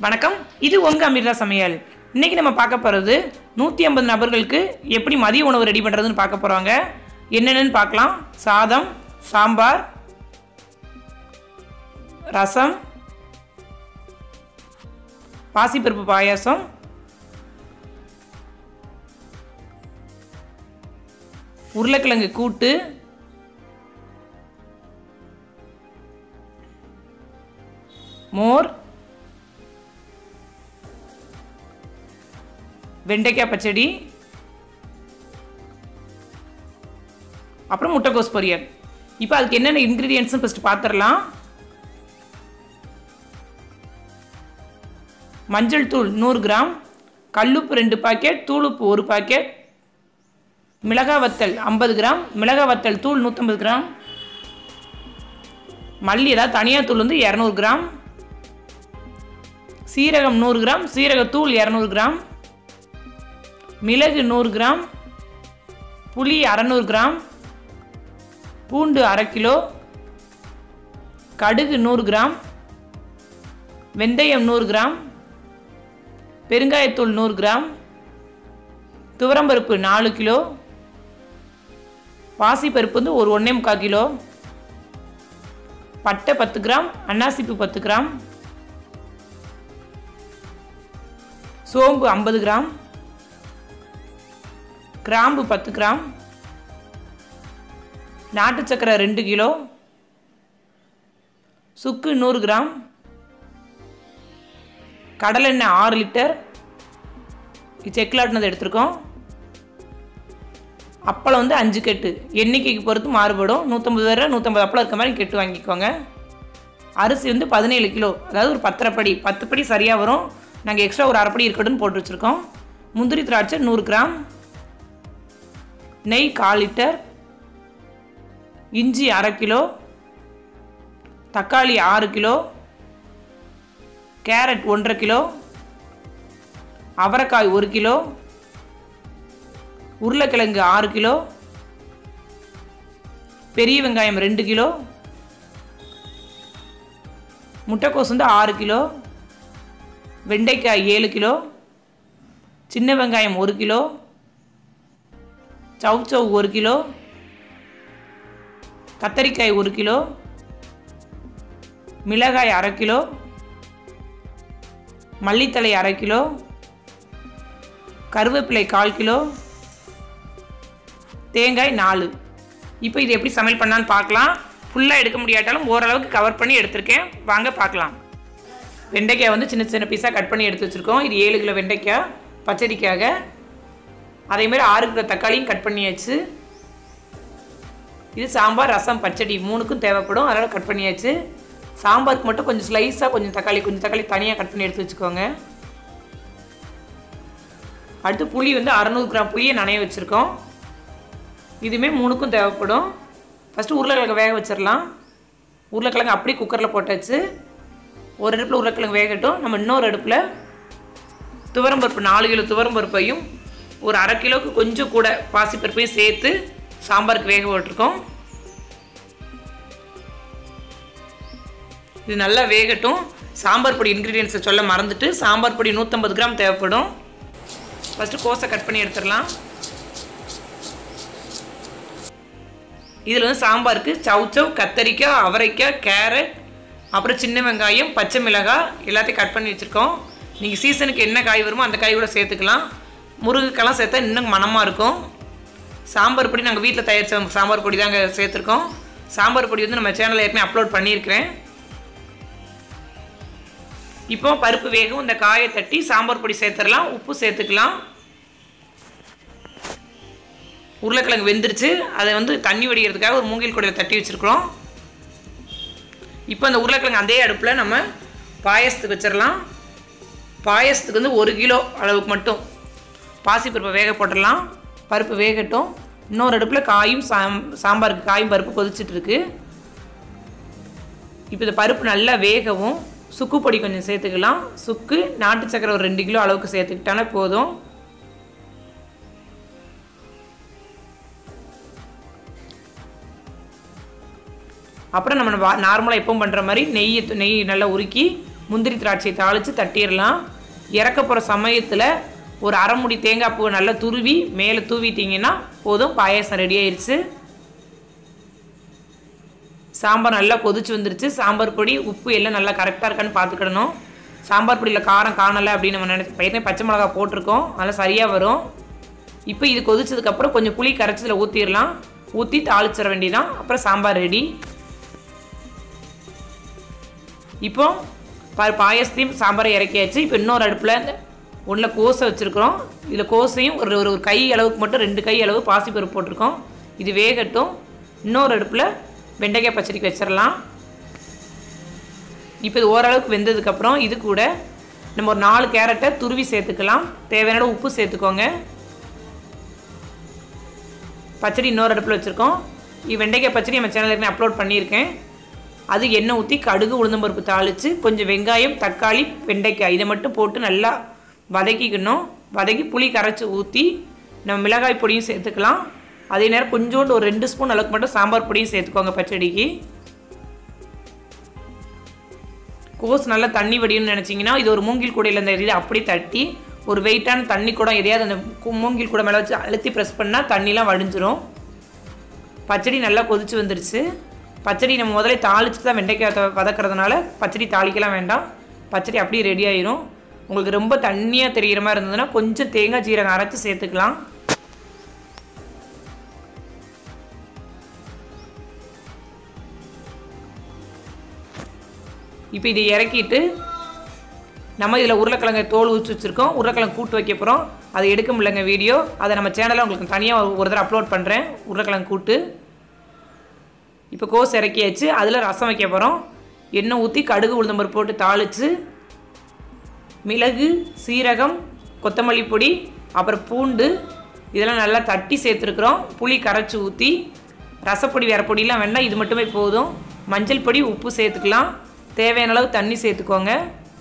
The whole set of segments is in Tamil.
வணக்கம் இது உங்கள் அமிர்தா சமையல் இன்னைக்கு நம்ம பார்க்க போகிறது நூற்றி ஐம்பது நபர்களுக்கு எப்படி மதிய உணவு ரெடி பண்ணுறதுன்னு பார்க்க போகிறாங்க என்னென்னு பார்க்கலாம் சாதம் சாம்பார் ரசம் பாசிப்பருப்பு பாயாசம் உருளைக்கிழங்கு கூட்டு மோர் வெண்டைக்காய் பச்சடி அப்புறம் முட்டைக்கோஸ் பொரியல் இப்போ அதுக்கு என்னென்ன இன்க்ரீடியன்ட்ஸ்னு ஃபஸ்ட்டு பார்த்துடலாம் மஞ்சள் தூள் நூறு கிராம் கல்லுப்பு ரெண்டு பாக்கெட் தூளுப்பு ஒரு பாக்கெட் மிளகா வத்தல் ஐம்பது கிராம் மிளகா வத்தல் தூள் நூற்றம்பது கிராம் மல்லி ஏதாவது தனியாக தூள் வந்து இரநூறு கிராம் சீரகம் நூறு கிராம் சீரகத்தூள் இரநூறு கிராம் மிளகு நூறு கிராம் புளி அறநூறு கிராம் பூண்டு அரை கிலோ கடுகு நூறு கிராம் வெந்தயம் நூறு கிராம் பெருங்காயத்தூள் நூறு கிராம் துவரம்பருப்பு நாலு கிலோ பாசிப்பருப்பு வந்து ஒரு ஒன்றே முக்கால் கிலோ பட்டை பத்து கிராம் அன்னாசிப்பு பத்து கிராம் சோம்பு ஐம்பது கிராம் கிராம்பு பத்து கிராம் நாட்டு சக்கரை ரெண்டு கிலோ சுக்கு நூறு கிராம் கடலெண்ணெய் ஆறு லிட்டர் செக்கிலாட்டினது எடுத்திருக்கோம் அப்பளம் வந்து அஞ்சு கெட்டு எண்ணிக்கைக்கு பொறுத்து மாறுபடும் நூற்றம்பது பேர் நூற்றம்பது அப்பளம் இருக்க மாதிரி கெட்டு வாங்கிக்கோங்க அரிசி வந்து பதினேழு கிலோ அதாவது ஒரு பத்தரை படி பத்து படி சரியாக வரும் நாங்கள் எக்ஸ்ட்ரா ஒரு அரைப்படி இருக்கட்டும்னு போட்டு வச்சுருக்கோம் முந்திரி திராட்சை நூறு கிராம் நெய் கால் லிட்டர் இஞ்சி அரை கிலோ தக்காளி ஆறு கிலோ கேரட் ஒன்றரை கிலோ அவரைக்காய் ஒரு கிலோ உருளைக்கிழங்கு ஆறு கிலோ பெரிய வெங்காயம் ரெண்டு கிலோ முட்டைக்கோஸ் வந்து ஆறு கிலோ வெண்டைக்காய் ஏழு கிலோ சின்ன வெங்காயம் ஒரு கிலோ சவ் சவ் ஒரு கிலோ கத்தரிக்காய் ஒரு கிலோ மிளகாய் அரை கிலோ மல்லித்தலை அரை கிலோ கருவேப்பிலை கால் கிலோ தேங்காய் நாலு இப்போ இது எப்படி சமையல் பண்ணான்னு பார்க்கலாம் ஃபுல்லாக எடுக்க முடியாட்டாலும் ஓரளவுக்கு கவர் பண்ணி எடுத்திருக்கேன் வாங்க பார்க்கலாம் வெண்டைக்காய் வந்து சின்ன சின்ன பீஸாக கட் பண்ணி எடுத்து வச்சுருக்கோம் இது ஏழு கிலோ வெண்டைக்காய் பச்சடிக்காக அதேமாதிரி ஆறு கிலோ தக்காளியும் கட் பண்ணியாச்சு இது சாம்பார் ரசம் பச்சடி மூணுக்கும் தேவைப்படும் அதனால் கட் பண்ணியாச்சு சாம்பாருக்கு மட்டும் கொஞ்சம் ஸ்லைஸாக கொஞ்சம் தக்காளி கொஞ்சம் தக்காளி தனியாக கட் பண்ணி எடுத்து வச்சுக்கோங்க அடுத்து புளி வந்து அறநூறு கிராம் புளியை நனைய வச்சுருக்கோம் இதுவுமே மூணுக்கும் தேவைப்படும் ஃபஸ்ட்டு உருளைக்கிழங்கு வேக வச்சிடலாம் உருளைக்கிழங்கு அப்படியே குக்கரில் போட்டாச்சு ஒரு அடுப்பில் உருளைக்கிழங்கு வேகட்டும் நம்ம இன்னொரு அடுப்பில் துவரம்பருப்பு நாலு கிலோ துவரம்பருப்பையும் ஒரு அரை கிலோவுக்கு கொஞ்சம் கூட பாசிப்பருப்பையும் சேர்த்து சாம்பாருக்கு வேக போட்டிருக்கோம் இது நல்லா வேகட்டும் சாம்பார் பொடி இன்க்ரீடியன்ஸை சொல்ல மறந்துட்டு சாம்பார் பொடி நூற்றம்பது கிராம் தேவைப்படும் ஃபஸ்ட்டு கோஸை கட் பண்ணி எடுத்துடலாம் இதில் வந்து சாம்பாருக்கு சவுச்சவ் கத்தரிக்காய் அவரைக்காய் கேரட் அப்புறம் சின்ன வெங்காயம் பச்சை மிளகாய் எல்லாத்தையும் கட் பண்ணி வச்சுருக்கோம் நீங்கள் சீசனுக்கு என்ன காய் வருமோ அந்த காய் கூட சேர்த்துக்கலாம் முருங்கைக்கெல்லாம் சேர்த்தா இன்னும் மனமாக இருக்கும் சாம்பார் பொடி நாங்கள் வீட்டில் தயாரித்த சாம்பார் பொடி தாங்க சேர்த்துருக்கோம் சாம்பார் பொடி வந்து நம்ம சேனலில் ஏற்கனவே அப்லோட் பண்ணியிருக்கிறேன் இப்போ பருப்பு வேகும் இந்த காயை தட்டி சாம்பார் பொடி சேர்த்துடலாம் உப்பு சேர்த்துக்கலாம் உருளைக்கிழங்கு வெந்துருச்சு அதை வந்து தண்ணி வடிகிறதுக்காக ஒரு மூங்கில் கொடையில் தட்டி வச்சுருக்குறோம் இப்போ அந்த உருளைக்கிழங்கு அதே அடுப்பில் நம்ம பாயசத்துக்கு வச்சிடலாம் பாயசத்துக்கு வந்து ஒரு கிலோ அளவுக்கு மட்டும் பாசிப்பருப்பை வேக போட்டுடலாம் பருப்பு வேகட்டும் இன்னொரு அடுப்பில் காயும் சாம் சாம்பாருக்கு காயும் பருப்பு கொதிச்சிட்டு இருக்கு இப்போ இந்த பருப்பு நல்லா வேகவும் சுக்கு பொடி கொஞ்சம் சேர்த்துக்கலாம் சுக்கு நாட்டு சக்கரை ஒரு ரெண்டு கிலோ அளவுக்கு சேர்த்துக்கிட்டாலே போதும் அப்புறம் நம்ம நார்மலாக எப்பவும் பண்ணுற மாதிரி நெய் நெய் நல்லா உருக்கி முந்திரி திராட்சை தாளித்து தட்டிடலாம் இறக்க போகிற சமயத்தில் ஒரு அரை முடி தேங்காய் பூவை நல்லா துருவி மேலே தூவிட்டிங்கன்னா போதும் பாயாசம் ரெடி ஆயிடுச்சு சாம்பார் நல்லா கொதிச்சு வந்துருச்சு சாம்பார் பொடி உப்பு எல்லாம் நல்லா கரெக்டாக இருக்கான்னு பார்த்துக்கிடணும் சாம்பார் பொடியில் காரம் காணலை அப்படின்னு நம்ம நினைச்சு பயிர்னே பச்சை மிளகா போட்டிருக்கோம் அதெல்லாம் சரியாக வரும் இப்போ இது கொதிச்சதுக்கப்புறம் கொஞ்சம் புளி கரைச்சதில் ஊற்றிடலாம் ஊற்றி தாளிச்சிட வேண்டியதான் அப்புறம் சாம்பார் ரெடி இப்போ பா பாயசத்தையும் சாம்பாரை இறக்கியாச்சு இப்போ இன்னொரு அடுப்பில் ஒன்றில் கோஸை வச்சுருக்குறோம் இதில் கோஸையும் ஒரு ஒரு கை அளவுக்கு மட்டும் ரெண்டு கை அளவு பாசிப்பருப்பு போட்டிருக்கோம் இது வேகட்டும் இன்னொரு அடுப்பில் வெண்டைக்காய் பச்சடிக்கு வச்சிடலாம் இப்போ இது ஓரளவுக்கு வெந்ததுக்கப்புறம் இது கூட நம்ம ஒரு நாலு கேரட்டை துருவி சேர்த்துக்கலாம் தேவையான உப்பு சேர்த்துக்கோங்க பச்சடி இன்னொரு அடுப்பில் வச்சுருக்கோம் இது வெண்டைக்காய் பச்சடி நம்ம சேனலுக்கு அப்லோட் பண்ணியிருக்கேன் அது எண்ணெய் ஊற்றி கடுகு உளுந்தம்பருப்பு தாளித்து கொஞ்சம் வெங்காயம் தக்காளி வெண்டைக்காய் இதை மட்டும் போட்டு நல்லா வதக்கிக்கணும் வதக்கி புளி கரைச்சி ஊற்றி நம்ம மிளகாய் பொடியும் சேர்த்துக்கலாம் அதே நேரம் கொஞ்சோண்டு ஒரு ரெண்டு ஸ்பூன் அளவுக்கு மட்டும் சாம்பார் பொடியும் சேர்த்துக்கோங்க பச்சடிக்கு கோஸ் நல்லா தண்ணி வடியும்னு நினச்சிங்கன்னா இது ஒரு மூங்கில் கூடையில் இந்த இதை அப்படி தட்டி ஒரு வெயிட்டான தண்ணி கூட எதையாவது அந்த கு- மூங்கில் கூட மேலே வச்சு அழுத்தி ப்ரெஸ் பண்ணால் தண்ணிலாம் வடிஞ்சிரும் பச்சடி நல்லா கொதிச்சு வந்துருச்சு பச்சடி நம்ம முதல்ல தாளிச்சு தான் வெண்டைக்காய் த- வதக்கறதுனால பச்சடி தாளிக்கலாம் வேண்டாம் பச்சடி அப்படியே ரெடி ஆயிரும் உங்களுக்கு ரொம்ப தண்ணியாக தெரிகிற மாதிரி இருந்ததுன்னா கொஞ்சம் தேங்காய் ஜீரகம் அரைச்சி சேர்த்துக்கலாம் இப்போ இதை இறக்கிட்டு நம்ம இதில் உருளைக்கிழங்கு தோல் ஊற்றி வச்சுருக்கோம் உருளைக்கிழங்கு கூட்டு வைக்க போகிறோம் அதை எடுக்க முடியலங்க வீடியோ அதை நம்ம சேனலில் உங்களுக்கு தனியாக ஒரு தடவை அப்லோட் பண்ணுறேன் உருளைக்கிழங்கு கூட்டு இப்போ கோஸ் இறக்கியாச்சு அதில் ரசம் வைக்க போகிறோம் எண்ணெய் ஊற்றி கடுகு உளுந்தம்பருப்பு போட்டு தாளித்து மிளகு சீரகம் கொத்தமல்லி பொடி அப்புறம் பூண்டு இதெல்லாம் நல்லா தட்டி சேர்த்துருக்குறோம் புளி கரைச்சி ஊற்றி ரசப்பொடி வேறு பொடியெலாம் வேண்டாம் இது மட்டுமே போதும் மஞ்சள் பொடி உப்பு சேர்த்துக்கலாம் தேவையான அளவு தண்ணி சேர்த்துக்கோங்க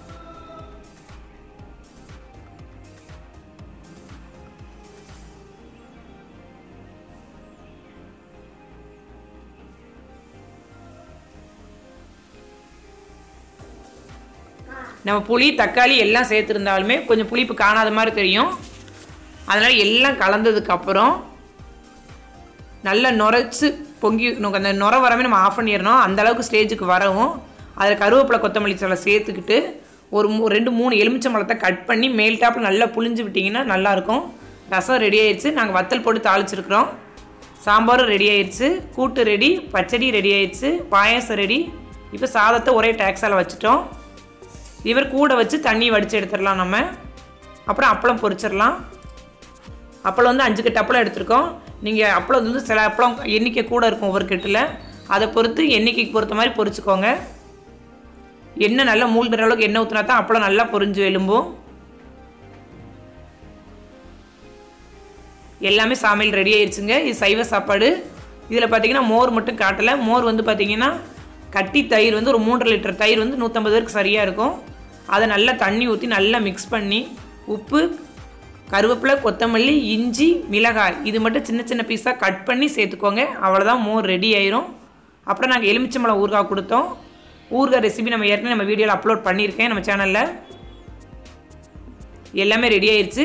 நம்ம புளி தக்காளி எல்லாம் சேர்த்துருந்தாலுமே கொஞ்சம் புளிப்பு காணாத மாதிரி தெரியும் அதனால் எல்லாம் கலந்ததுக்கப்புறம் நல்லா நுரைச்சி பொங்கி நமக்கு அந்த நுர வராமல் நம்ம ஆஃப் பண்ணிடணும் அந்த அளவுக்கு ஸ்டேஜுக்கு வரவும் அதில் கருவேப்பிலை கொத்தமல்லி தழை சேர்த்துக்கிட்டு ஒரு மூ ரெண்டு மூணு எலுமிச்சம்பழத்தை கட் பண்ணி மேல் டாப்பில் நல்லா புளிஞ்சு விட்டிங்கன்னா நல்லாயிருக்கும் ரசம் ரெடி ஆயிடுச்சு நாங்கள் வத்தல் போட்டு தாளிச்சிருக்கிறோம் சாம்பாரும் ரெடி ஆயிடுச்சு கூட்டு ரெடி பச்சடி ரெடி ஆயிடுச்சு பாயாசம் ரெடி இப்போ சாதத்தை ஒரே டேக்ஸால் வச்சுட்டோம் இவர் கூட வச்சு தண்ணி வடித்து எடுத்துடலாம் நம்ம அப்புறம் அப்பளம் பொரிச்சிடலாம் அப்பளம் வந்து அஞ்சு கட்டு அப்பளம் எடுத்திருக்கோம் நீங்கள் அப்பளம் வந்து சில அப்பளம் எண்ணிக்கை கூட இருக்கும் ஒவ்வொரு கட்டில் அதை பொறுத்து எண்ணிக்கைக்கு பொறுத்த மாதிரி பொரிச்சுக்கோங்க எண்ணெய் நல்லா மூழ்கிற அளவுக்கு எண்ணெய் ஊற்றினா தான் அப்பளம் நல்லா பொரிஞ்சு எலும்பும் எல்லாமே சமையல் ரெடி ஆயிடுச்சுங்க இது சைவ சாப்பாடு இதில் பார்த்தீங்கன்னா மோர் மட்டும் காட்டலை மோர் வந்து பார்த்தீங்கன்னா கட்டி தயிர் வந்து ஒரு மூன்றரை லிட்டர் தயிர் வந்து நூற்றம்பது பேருக்கு சரியாக இருக்கும் அதை நல்லா தண்ணி ஊற்றி நல்லா மிக்ஸ் பண்ணி உப்பு கருவேப்பிலை கொத்தமல்லி இஞ்சி மிளகாய் இது மட்டும் சின்ன சின்ன பீஸாக கட் பண்ணி சேர்த்துக்கோங்க அவ்வளோதான் மோர் ரெடி ஆயிரும் அப்புறம் நாங்கள் எலுமிச்சம்பழம் ஊறுகாய் கொடுத்தோம் ஊறுகாய் ரெசிபி நம்ம ஏற்கனவே நம்ம வீடியோவில் அப்லோட் பண்ணியிருக்கேன் நம்ம சேனலில் எல்லாமே ரெடி ஆயிருச்சு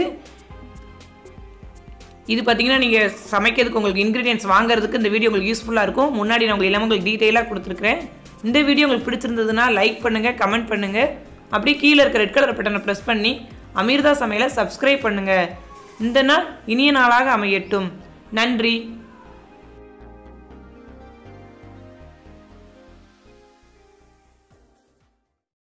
இது பார்த்தீங்கன்னா நீங்கள் சமைக்கிறதுக்கு உங்களுக்கு இன்க்ரீடியன்ஸ் வாங்குறதுக்கு இந்த வீடியோ உங்களுக்கு யூஸ்ஃபுல்லாக இருக்கும் முன்னாடி நான் உங்களுக்கு எல்லாமே உங்களுக்கு டீட்டெயிலாக கொடுத்துருக்குறேன் இந்த வீடியோ உங்களுக்கு பிடிச்சிருந்ததுன்னா லைக் பண்ணுங்கள் கமெண்ட் பண்ணுங்கள் அப்படியே கீழே இருக்க ரெட் கலர் பட்டனை ப்ரெஸ் பண்ணி அமீர்தா சமையலை சப்ஸ்கிரைப் பண்ணுங்கள் இந்த நாள் இனிய நாளாக அமையட்டும் நன்றி